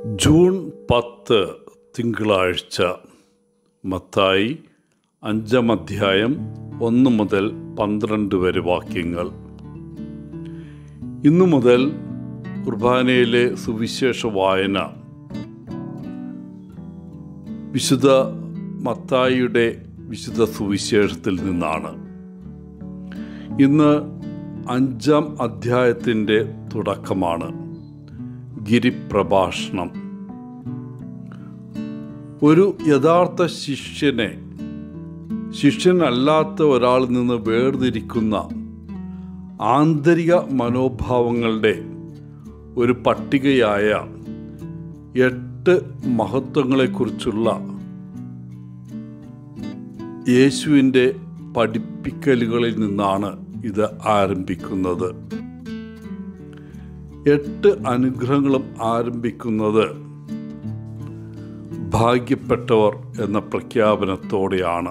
June പത്ത് തിങ്കളാഴ്ച മത്തായി അഞ്ചാം അധ്യായം ഒന്ന് മുതൽ പന്ത്രണ്ട് വരെ വാക്യങ്ങൾ ഇന്നു മുതൽ കുർബാനയിലെ സുവിശേഷ വായന വിശുദ്ധ മത്തായിയുടെ വിശുദ്ധ സുവിശേഷത്തിൽ നിന്നാണ് ഇന്ന് അഞ്ചാം അധ്യായത്തിൻ്റെ തുടക്കമാണ് ഗിരിപ്രഭാഷണം ഒരു യഥാർത്ഥ ശിഷ്യനെ ശിഷ്യനല്ലാത്ത ഒരാളിൽ നിന്ന് വേർതിരിക്കുന്ന ആന്തരിക മനോഭാവങ്ങളുടെ ഒരു പട്ടികയായ എട്ട് മഹത്വങ്ങളെക്കുറിച്ചുള്ള യേശുവിൻ്റെ പഠിപ്പിക്കലുകളിൽ നിന്നാണ് ഇത് ആരംഭിക്കുന്നത് എട്ട് അനുഗ്രഹങ്ങളും ആരംഭിക്കുന്നത് ഭാഗ്യപ്പെട്ടവർ എന്ന പ്രഖ്യാപനത്തോടെയാണ്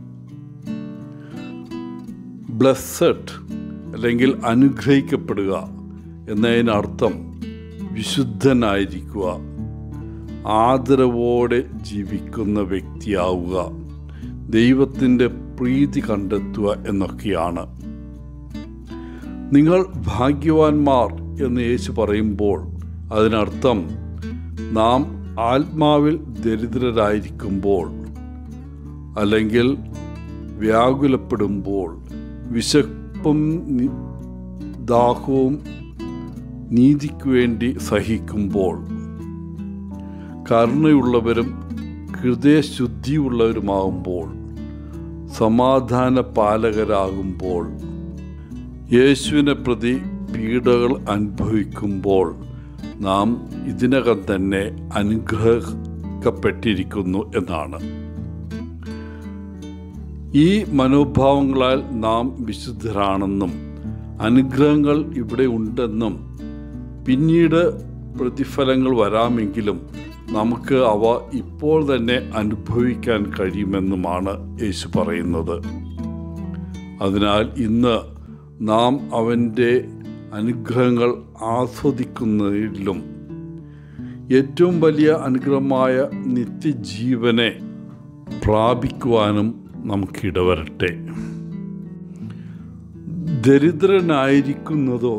ബ്ലസ്സഡ് അല്ലെങ്കിൽ അനുഗ്രഹിക്കപ്പെടുക എന്നതിനർത്ഥം വിശുദ്ധനായിരിക്കുക ആദരവോടെ ജീവിക്കുന്ന വ്യക്തിയാവുക ദൈവത്തിൻ്റെ പ്രീതി കണ്ടെത്തുക എന്നൊക്കെയാണ് നിങ്ങൾ ഭാഗ്യവാന്മാർ എന്ന് യേശു പറയുമ്പോൾ അതിനർത്ഥം നാം ആത്മാവിൽ ദരിദ്രരായിരിക്കുമ്പോൾ അല്ലെങ്കിൽ വ്യാകുലപ്പെടുമ്പോൾ വിശപ്പും നി- ദാഹവും നീതിക്ക് വേണ്ടി സഹിക്കുമ്പോൾ കരുണയുള്ളവരും ഹൃദയശുദ്ധിയുള്ളവരുമാകുമ്പോൾ സമാധാന പാലകരാകുമ്പോൾ യേശുവിനെ പ്രതി പീഡകൾ അനുഭവിക്കുമ്പോൾ നാം ഇതിനകം തന്നെ അനുഗ്രഹിക്കപ്പെട്ടിരിക്കുന്നു എന്നാണ് ഈ മനോഭാവങ്ങളാൽ നാം വിശുദ്ധരാണെന്നും അനുഗ്രഹങ്ങൾ ഇവിടെ ഉണ്ടെന്നും പിന്നീട് പ്രതിഫലങ്ങൾ വരാമെങ്കിലും നമുക്ക് അവ ഇപ്പോൾ തന്നെ അനുഭവിക്കാൻ കഴിയുമെന്നുമാണ് യേശു പറയുന്നത് അതിനാൽ ഇന്ന് നാം അവൻ്റെ അനുഗ്രഹങ്ങൾ ആസ്വദിക്കുന്നതിലും ഏറ്റവും വലിയ അനുഗ്രഹമായ നിത്യജീവനെ പ്രാപിക്കുവാനും നമുക്കിടവരട്ടെ ദരിദ്രനായിരിക്കുന്നതോ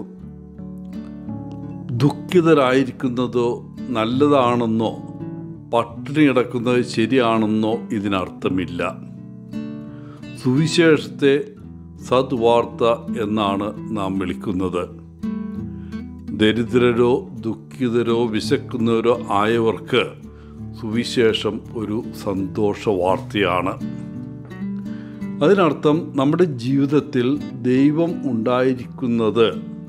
ദുഃഖിതരായിരിക്കുന്നതോ നല്ലതാണെന്നോ പട്ടിണി കിടക്കുന്നത് ശരിയാണെന്നോ ഇതിനർത്ഥമില്ല സുവിശേഷത്തെ സദ്വാർത്ത എന്നാണ് നാം വിളിക്കുന്നത് ദരിദ്രരോ ദുഃഖിതരോ വിശക്കുന്നവരോ ആയവർക്ക് സുവിശേഷം ഒരു സന്തോഷ വാർത്തയാണ് അതിനർത്ഥം നമ്മുടെ ജീവിതത്തിൽ ദൈവം ഉണ്ടായിരിക്കുന്നത്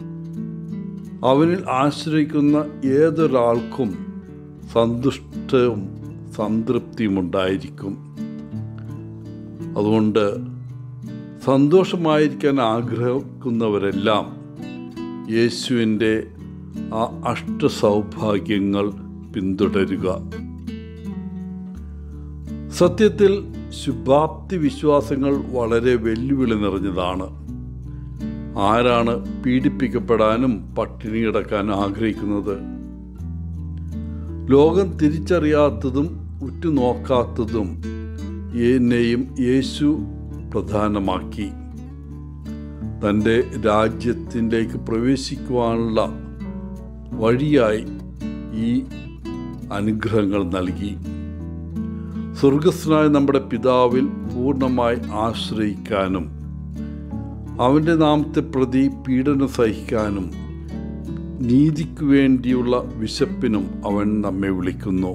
അവനിൽ ആശ്രയിക്കുന്ന ഏതൊരാൾക്കും സന്തുഷ്ടവും സംതൃപ്തിയും ഉണ്ടായിരിക്കും അതുകൊണ്ട് സന്തോഷമായിരിക്കാൻ ആഗ്രഹിക്കുന്നവരെല്ലാം യേശുവിൻ്റെ ആ അഷ്ടസൗഭാഗ്യങ്ങൾ പിന്തുടരുക സത്യത്തിൽ ശുഭാപ്തി വിശ്വാസങ്ങൾ വളരെ വെല്ലുവിളി നിറഞ്ഞതാണ് ആരാണ് പീഡിപ്പിക്കപ്പെടാനും പട്ടിണി കിടക്കാനും ആഗ്രഹിക്കുന്നത് ലോകം തിരിച്ചറിയാത്തതും ഉറ്റുനോക്കാത്തതും എന്നെയും യേശു പ്രധാനമാക്കി തൻ്റെ രാജ്യത്തിലേക്ക് പ്രവേശിക്കുവാനുള്ള വഴിയായി ഈ അനുഗ്രഹങ്ങൾ നൽകി സ്വർഗസ്വനായ നമ്മുടെ പിതാവിൽ പൂർണ്ണമായി ആശ്രയിക്കാനും അവൻ്റെ നാമത്തെ പ്രതി പീഡനം സഹിക്കാനും നീതിക്ക് വേണ്ടിയുള്ള വിശപ്പിനും അവൻ നമ്മെ വിളിക്കുന്നു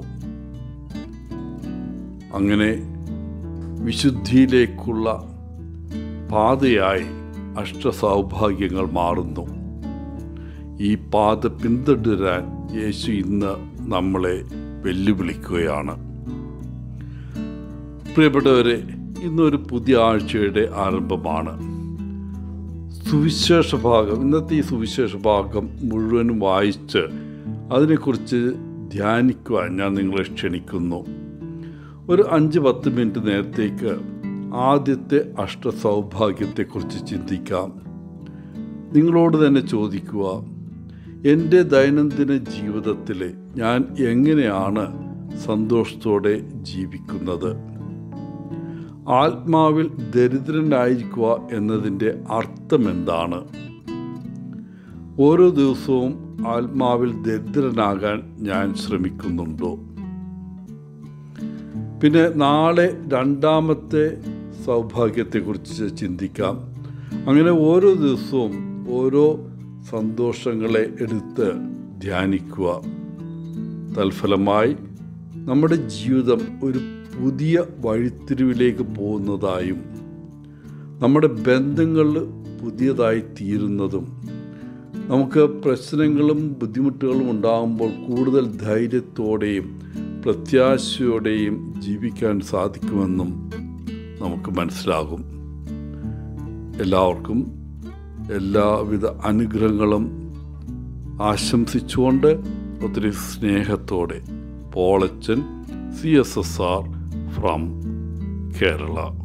അങ്ങനെ വിശുദ്ധിയിലേക്കുള്ള പാതയായി അഷ്ടസൗഭാഗ്യങ്ങൾ മാറുന്നു ഈ പാത പിന്തുടരാൻ യേശു ഇന്ന് നമ്മളെ വെല്ലുവിളിക്കുകയാണ് പ്രിയപ്പെട്ടവരെ ഇന്നൊരു പുതിയ ആഴ്ചയുടെ ആരംഭമാണ് സുവിശേഷ ഭാഗം ഇന്നത്തെ ഈ സുവിശേഷ ഭാഗം മുഴുവനും വായിച്ച് അതിനെക്കുറിച്ച് ധ്യാനിക്കുവാൻ ഞാൻ നിങ്ങളെ ക്ഷണിക്കുന്നു ഒരു അഞ്ച് പത്ത് മിനിറ്റ് നേരത്തേക്ക് ആദ്യത്തെ അഷ്ടസൗഭാഗ്യത്തെക്കുറിച്ച് ചിന്തിക്കാം നിങ്ങളോട് തന്നെ ചോദിക്കുക എൻ്റെ ദൈനംദിന ജീവിതത്തിൽ ഞാൻ എങ്ങനെയാണ് സന്തോഷത്തോടെ ജീവിക്കുന്നത് ആത്മാവിൽ ദരിദ്രനായിരിക്കുക എന്നതിൻ്റെ അർത്ഥം എന്താണ് ഓരോ ദിവസവും ആത്മാവിൽ ദരിദ്രനാകാൻ ഞാൻ ശ്രമിക്കുന്നുണ്ടോ പിന്നെ നാളെ രണ്ടാമത്തെ സൗഭാഗ്യത്തെക്കുറിച്ച് ചിന്തിക്കാം അങ്ങനെ ഓരോ ദിവസവും ഓരോ സന്തോഷങ്ങളെ എടുത്ത് ധ്യാനിക്കുക തൽഫലമായി നമ്മുടെ ജീവിതം ഒരു പുതിയ വഴിത്തിരിവിലേക്ക് പോകുന്നതായും നമ്മുടെ ബന്ധങ്ങൾ പുതിയതായി തീരുന്നതും നമുക്ക് പ്രശ്നങ്ങളും ബുദ്ധിമുട്ടുകളും ഉണ്ടാകുമ്പോൾ കൂടുതൽ ധൈര്യത്തോടെയും പ്രത്യാശയോടെയും ജീവിക്കാൻ സാധിക്കുമെന്നും നമുക്ക് മനസ്സിലാകും എല്ലാവർക്കും എല്ലാവിധ അനുഗ്രഹങ്ങളും ആശംസിച്ചുകൊണ്ട് ഒത്തിരി സ്നേഹത്തോടെ Polachan C S S R from Kerala